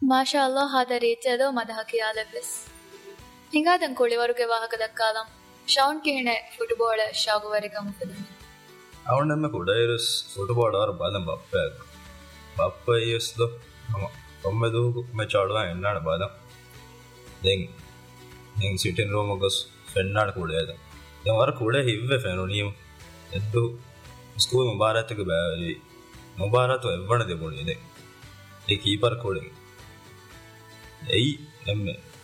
ಮಾಷಾ ಅಲ್ಲಾ ಹಾದ ರೀತಿಯದು ಮದಹ ಕಿಯಾಲೆವ್ವೆಸ್ ಹಿಂಗಾದಂ ಕುಳಿವರುಗೆ ವಾಹಕ ದಕ್ಕಾಲಂ shown ಕಿಹಿಣೆ football ಶಾಗುವರೆಗ ಮುಫದನ್ ಅವನನ್ನ ಕೂಡ ಇರಸ್ ಫುಟ್ಬಾಲ್ ಅವ್ರ ಬಾದಂ ಬಪ್ಪ ಬಪ್ಪ ಇಯಸ್ದು ಒಮ್ಮೆದು ಮ್ಯಾಚ್ ಆಡುವ ಎಣ್ಣಾಣ ಬಾದಂ ದೆಂಗ್ ಹೆಂಗ್ ಸಿಟಿನ್ ರೂಮ್ ಗಸ್ ಫೆಣ್ಣಾಣ ಕೂಡ ಅದ ದೆಂ ವರ ಕೂಡ ಹಿವ್ವೆ ಫೆನು ನೀವು ಎದ್ದು ಸ್ಕೂಲ್ ಮುಬಾರತ್ಗೆ ಬ್ಯಾರಿ ಮುಬಾರತ್ ಎವ್ವಣ ದೆಬೋಣಿ ಇದೆ ಈ ಕೀಪರ್ ಕೂಡ ಎಯ್ ಎಮ್ಮೆ